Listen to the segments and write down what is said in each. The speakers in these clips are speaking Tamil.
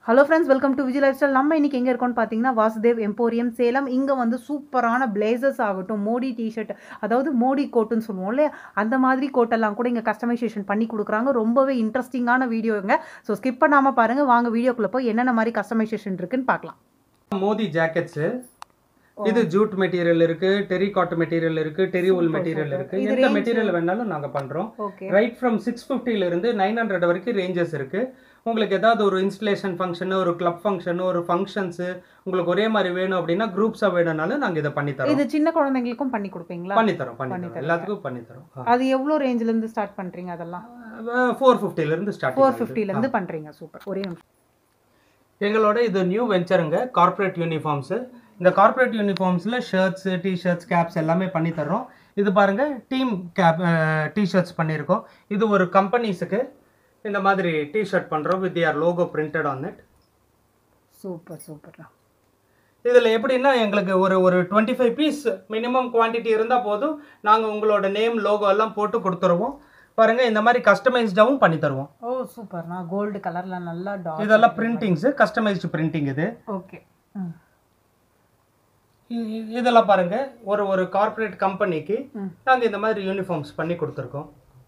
Hello friends welcome to Vijay lifestyle நம்ம இன்னைக்கு எங்கே இருக்கோம்னு பார்த்தீங்கன்னா வாசுதேவ் எம்போரியம் சேலம் இங்கே வந்து சூப்பரான பிளேசர்ஸ் ஆகட்டும் மோடி டிஷர்ட் அதாவது மோடி கோட்டுன்னு சொல்லுவோம் இல்லையா அந்த மாதிரி கோட்டெல்லாம் கூட இங்கே கஸ்டமைசேஷன் பண்ணி கொடுக்குறாங்க ரொம்பவே இன்ட்ரெஸ்டிங்கான வீடியோங்க ஸோ ஸ்கிப் பண்ணாமல் பாருங்கள் வாங்க வீடியோக்குள்ளே போய் என்னென்ன மாதிரி கஸ்டமைசேஷன் இருக்குன்னு பார்க்கலாம் மோதி ஜாக்கெட்ஸ் இது ஜூட் மெட்டீரியல் இருக்கு டெரி காட்டன் மெட்டீரியல் இருக்கு டெரி உல் மெட்டீரியல் இருக்கு இது எந்த range- மெட்டீரியல் வேணாலும் நாங்க பண்றோம் ஓகே ரைட் ஃப்ரம் சிக்ஸ் ஃபிஃப்டில இருந்து நைன் ஹண்ட்ரட் வரைக்கும் ரேஞ்சஸ் இருக்கு உங்களுக்கு ஏதாவது ஒரு இன்ஸ்டலேஷன் ஃபங்க்ஷன் ஒரு கிளப் ஃபங்க்ஷன் ஒரு ஃபங்க்ஷன்ஸ் உங்களுக்கு ஒரே மாதிரி வேணும் அப்படின்னா குரூப்ஸா வேணும்னாலும் நாங்க இதை பண்ணி தரோம் இது சின்ன குழந்தைங்களுக்கும் பண்ணி கொடுப்பீங்களா பண்ணி தரோம் பண்ணி பண்ணி தரோம் தரீங்க. எல்லாத்துக்கும் பண்ணி தரோம் அது எவ்வளோ ரேஞ்சிலேருந்து ஸ்டார்ட் பண்ணுறீங்க அதெல்லாம் ஃபோர் ஃபிஃப்டில இருந்து ஸ்டார்ட் ஃபோர் ஃபிஃப்டிலேருந்து பண்ணுறீங்க சூப்பர் ஒரே நிமிஷம் எங்களோட இது நியூ வெஞ்சருங்க கார்ப்பரேட் யூனிஃபார்ம்ஸ் இந்த கார்ப்பரேட் யூனிஃபார்ம்ஸில் ஷர்ட்ஸ் டிஷர்ட்ஸ் கேப்ஸ் எல்லாமே பண்ணி தர்றோம் இது பாருங்க டீம் கேப் டிஷர்ட்ஸ் பண்ணியிருக்கோம் இது ஒரு கம்பெனிஸுக்கு இந்த மாதிரி டிஷர்ட் பண்ணுறோம் with your logo printed on it super super இதில் எப்படின்னா எங்களுக்கு ஒரு ஒரு twenty five piece minimum quantity இருந்தால் போதும் நாங்கள் உங்களோட நேம் லோகோ எல்லாம் போட்டு கொடுத்துருவோம் பாருங்க இந்த மாதிரி கஸ்டமைஸ்டாகவும் பண்ணி தருவோம் ஓ சூப்பர் நான் கோல்டு கலரில் நல்லா டார்க் இதெல்லாம் பிரிண்டிங்ஸு கஸ்டமைஸ்டு பிரிண்டிங் இது ஓகே ம் இ- இ- இதெல்லாம் பாருங்க ஒரு ஒரு கார்ப்பரேட் கம்பெனிக்கு ம். நாங்க இந்த மாதிரி யூனிஃபார்ம்ஸ் பண்ணி கொடுத்துருக்கோம்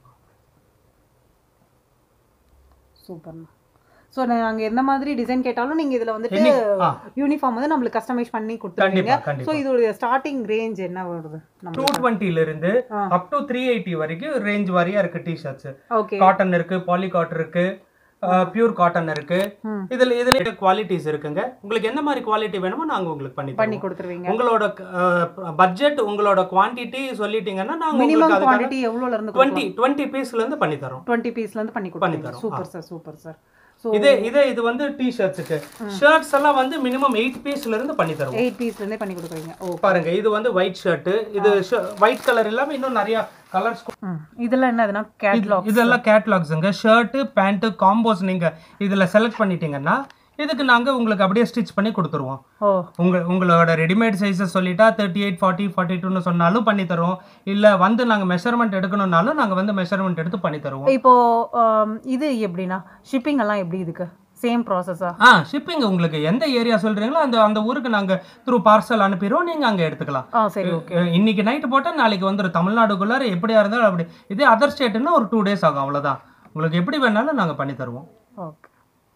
சூப்பர்ண்ணா ஸோ நாங்கள் எந்த மாதிரி டிசைன் கேட்டாலும் நீங்கள் இதில் வந்துட்டு Any- ஆ. யூனிஃபார்ம் வந்து நம்மளுக்கு கஸ்டமைஸ் பண்ணி கொடுத்துருவீங்க கண்டிப்பா ஸோ கண்டிப்பா இதோடைய ஸ்டார்டிங் ரேஞ்ச் என்ன வருது டூ நம்ம டுவெண்ட்டில இருந்து ஆ. அப் டு த்ரீ எயிட்டி வரைக்கும் ரேஞ்ச் வாரியா இருக்கு டிஷர்ட்ஸ் ஓகே காட்டன் இருக்கு பாலிகாட் இருக்கு பியூர் காட்டன் இருக்கு ம். இதுல இதுல குவாலிட்டிஸ் இருக்குங்க உங்களுக்கு எந்த மாதிரி குவாலிட்டி வேணுமோ நாங்க உங்களுக்கு பண்ணி பண்ணி தருவோம். கொடுத்துருவீங்க உங்களோட பட்ஜெட் உங்களோட குவாண்டிட்டி சொல்லிட்டீங்கன்னா நாங்க மினிமம் உங்களுக்கு அதுக்கான குவான்டிட்டி எவ்வளோல இருந்து டுவெண்ட்டி டுவெண்ட்டி பீஸ்ல இருந்து பண்ணி தரோம் டுவெண்ட்டி பீஸ்ல இருந்து பண்ணி பண்ணி கொடுத்துருவீங்க தரோம். Super sir super sir so இதே இதே இது வந்து டி ஷர்ட்ஸுக்கு ஷர்ட்ஸ் எல்லாம் வந்து மினிமம் எயிட் பீஸ்ல இருந்து பண்ணி தருவோம் எயிட் பீஸ்லேருந்தே பண்ணி கொடுக்குறீங்க ஓ பாருங்க இது வந்து ஒயிட் ஷர்ட் இது ஒயிட் கலர் இல்லாம இன்னும் நிறைய கலர்ஸ் ம் இதெல்லாம் என்னதுன்னா கேட்லாக் இதெல்லாம் கேட்லாக்ஸுங்க ஷர்ட் பேண்ட் காம்போஸ் நீங்க இதுல செலக்ட் பண்ணிட்டீங்கன்னா இதுக்கு நாங்க உங்களுக்கு அப்படியே ஸ்டிச் பண்ணி கொடுத்துருவோம் ஓ உங்க உங்களோட ரெடிமேட் சைஸஸ் சொல்லிட்டா தேர்ட்டி எயிட் ஃபார்ட்டி ஃபார்ட்டி டூன்னு சொன்னாலும் பண்ணி தருவோம் இல்ல வந்து நாங்க மெஷர்மெண்ட் எடுக்கணும்னாலும் நாங்க வந்து மெஷர்மெண்ட் எடுத்து பண்ணி தருவோம் இப்போ ஆம், இது எப்படின்னா ஷிப்பிங் எல்லாம் எப்படி இதுக்கு சேம் ப்ராசஸா ஆ ஷிப்பிங் உங்களுக்கு எந்த ஏரியா சொல்றீங்களோ அந்த அந்த ஊருக்கு நாங்க த்ரூ பார்சல் அனுப்பிடுவோம் நீங்க அங்க எடுத்துக்கலாம் ஆ சரி ஓகே அஹ் இன்னைக்கு நைட்டு போட்டால் நாளைக்கு வந்துடும் தமிழ்நாடுக்குள்ளார எப்படியா இருந்தாலும் அப்படி இதே அதர் ஸ்டேட்டுன்னா ஒரு டூ டேஸ் ஆகும் அவ்வளோதான் உங்களுக்கு எப்படி வேணாலும் நாங்கள் பண்ணி தருவோம் ஓகே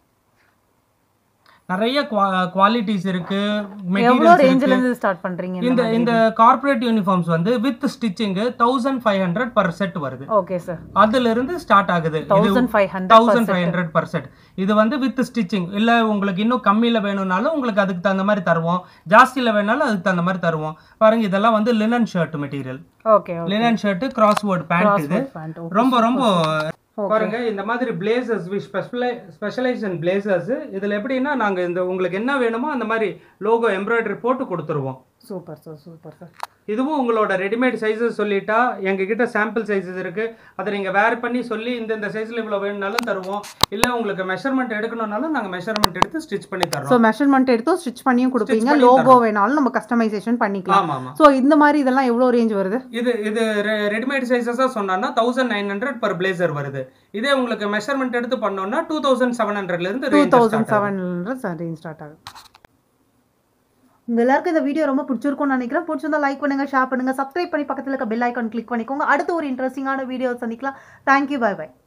நிறைய குவாலிட்டிஸ் இருக்கு எவ்வளோ மெட்டீரியல்ஸ் ரேஞ்சில இருந்து ஸ்டார்ட் பண்றீங்க இந்த இந்த கார்ப்பரேட் யூனிஃபார்ம்ஸ் வந்து with stitching thousand five hundred per set வருது ஓகே சார் அதுல இருந்து ஸ்டார்ட் ஆகுது thousand five hundred thousand five hundred per set இது வந்து வித் ஸ்டிச்சிங் இல்ல உங்களுக்கு இன்னும் கம்மியில வேணும்னாலும் உங்களுக்கு அதுக்கு தகுந்த மாதிரி தருவோம் ஜாஸ்தியில வேணாலும் அதுக்கு தகுந்த மாதிரி தருவோம் பாருங்க இதெல்லாம் வந்து linen shirt material okay linen shirt Crossword pant இது பேண்ட் ரொம்ப ரொம்ப Okay. பாருங்க இந்த மாதிரி பிளேசர்ஸ் ஸ்பெஷலைசேஷன் பிளேசர்ஸ் இதுல எப்படின்னா நாங்க இந்த உங்களுக்கு என்ன வேணுமோ அந்த மாதிரி லோகோ எம்ப்ராய்டரி போட்டு கொடுத்துருவோம் சூப்பர் சார் சூப்பர் சார் இதுவும் உங்களோட ரெடிமேட் சைஸஸ் சொல்லிட்டா எங்ககிட்ட சாம்பிள் சைஸஸ் இருக்கு அதை நீங்க வேர் பண்ணி சொல்லி இந்த இந்த சைஸ்ல இவ்வளவு வேணும்னாலும் தருவோம் இல்ல உங்களுக்கு மெஷர்மெண்ட் எடுக்கணும்னாலும் நாங்க மெஷர்மெண்ட் எடுத்து ஸ்டிச் பண்ணி ஸோ தரோம் மெஷர்மெண்ட் எடுத்து ஸ்டிச் பண்ணியும் கொடுப்பீங்க பண்ணி லோகோ வேணாலும் நம்ம கஸ்டமைசேஷன் பண்ணிக்கலாம் ஆமா ஆமா ஸோ இந்த மாதிரி இதெல்லாம் எவ்வளோ ரேஞ்ச் வருது இது இது ரெடிமேட் சைஸஸாக சொன்னா thousand nine hundred per blazer வருது இதே உங்களுக்கு மெஷர்மெண்ட் எடுத்து பண்ணோம்னா டூ தௌசண்ட் செவன் ஹண்ட்ரட்ல இருந்து டூ range தௌசண்ட் start ஆகுது. செவன் ரேஞ்ச் ஸ்டார்ட் ஆகுது உங்க எல்லாருக்கும் இந்த வீடியோ ரொம்ப பிடிச்சிருக்கும்னு நினைக்கிறேன் பிடிச்சிருந்தா லைக் பண்ணுங்க ஷேர் பண்ணுங்க சப்ஸ்கிரைப் பண்ணி பக்கத்துல இருக்க பெல் ஐக்கான் கிளிக் பண்ணிக்கோங்க அடுத்து ஒரு இன்ட்ரெஸ்டிங்கான வீடியோ சந்திக்கலாம் தேங்க்யூ பை பை